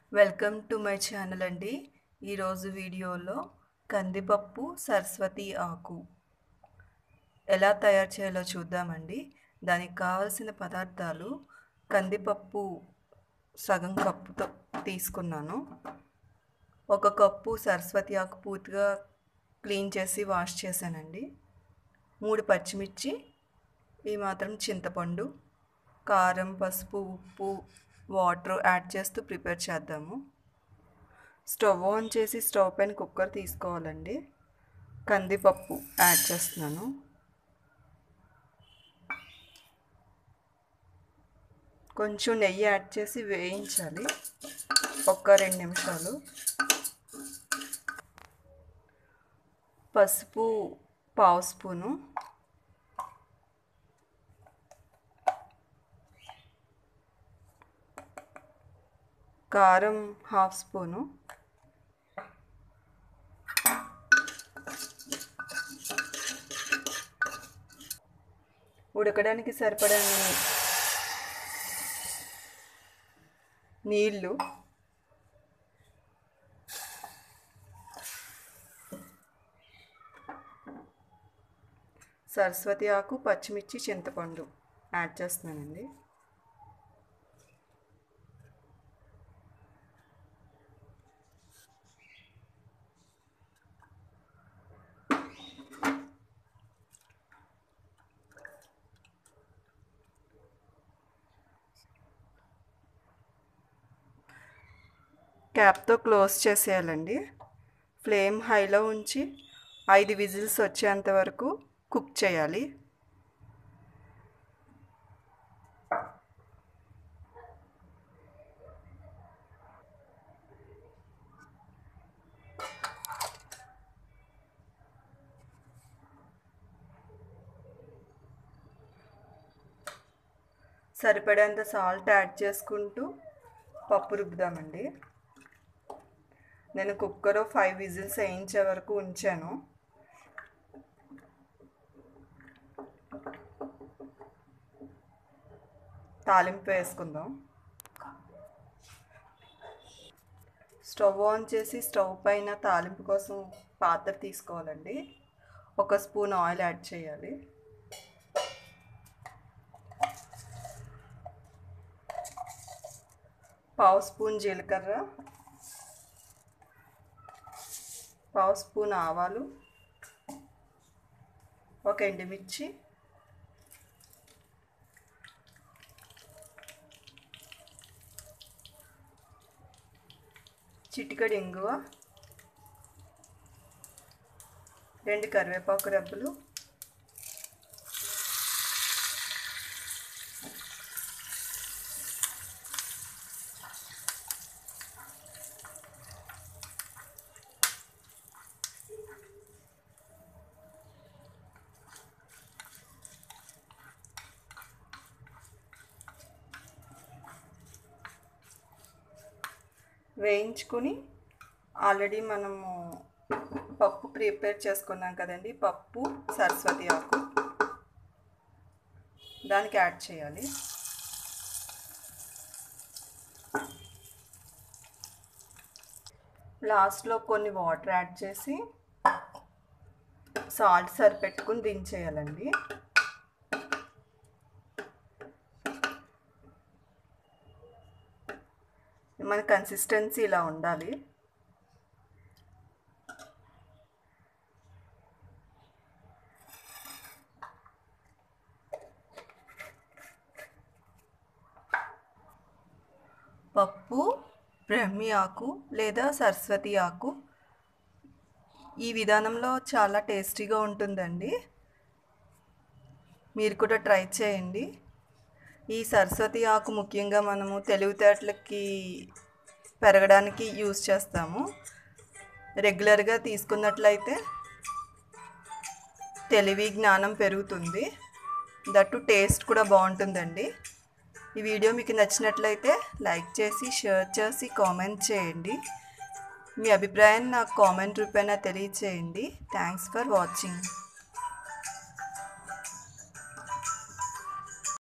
welcome to my channel అండి ఈరోజు వీడియోలో కందిపప్పు సరస్వతి ఆకు ఎలా తయారు చేయాలో చూద్దామండి దానికి కావాల్సిన పదార్థాలు కందిపప్పు సగం కప్పుతో తీసుకున్నాను ఒక కప్పు సరస్వతి ఆకు పూర్తిగా క్లీన్ చేసి వాష్ చేశానండి మూడు పచ్చిమిర్చి ఈ మాత్రం చింతపండు కారం పసుపు ఉప్పు వాటర్ యాడ్ చేస్తూ ప్రిపేర్ చేద్దాము స్టవ్ ఆన్ చేసి స్టవ్ పైన కుక్కర్ తీసుకోవాలండి కందిపప్పు యాడ్ చేస్తున్నాను కొంచెం నెయ్యి యాడ్ చేసి వేయించాలి ఒక్క రెండు నిమిషాలు పసుపు పావు స్పూను కారం హాఫ్ స్పూను ఉడకడానికి సరిపడా నీళ్ళు సరస్వతి ఆకు పచ్చిమిర్చి చింతపండు యాడ్ చేస్తున్నానండి క్యాప్తో క్లోజ్ చేసేయాలండి ఫ్లేమ్ హైలో ఉంచి ఐదు విజిల్స్ వచ్చేంత వరకు కుక్ చేయాలి సరిపడేంత సాల్ట్ యాడ్ చేసుకుంటూ పప్పు రుబ్బుదామండి నేను కుక్కర్ ఫైవ్ విజిల్స్ వేయించే వరకు ఉంచాను తాలింపు వేసుకుందాం స్టవ్ ఆన్ చేసి స్టవ్ పైన తాలింపు కోసం పాత్ర తీసుకోవాలండి ఒక స్పూన్ ఆయిల్ యాడ్ చేయాలి పావు స్పూన్ జీలకర్ర పావు స్పూన్ ఆవాలు ఒక ఎండుమిర్చి చిటికడి ఇంగువ రెండు కరివేపాకు రెబ్బలు వేయించుకొని ఆల్రెడీ మనము పప్పు ప్రిపేర్ చేసుకున్నాం కదండి పప్పు సరస్వతి ఆకు దానికి యాడ్ చేయాలి లాస్ట్లో కొన్ని వాటర్ యాడ్ చేసి సాల్ట్ సరిపెట్టుకుని దించేయాలండి మన కన్సిస్టెన్సీ ఇలా ఉండాలి పప్పు బ్రహ్మి ఆకు లేదా సరస్వతి ఆకు ఈ విధానంలో చాలా టేస్టీగా ఉంటుందండి మీరు కూడా ట్రై చేయండి ఈ సరస్వతి ఆకు ముఖ్యంగా మనము తెలివితేటలకి పెరగడానికి యూస్ చేస్తాము రెగ్యులర్గా తీసుకున్నట్లయితే తెలివి జ్ఞానం పెరుగుతుంది దట్టు టేస్ట్ కూడా బాగుంటుందండి ఈ వీడియో మీకు నచ్చినట్లయితే లైక్ చేసి షేర్ చేసి కామెంట్ చేయండి మీ అభిప్రాయాన్ని నాకు కామెంట్ రూపేణా తెలియచేయండి థ్యాంక్స్ ఫర్ వాచింగ్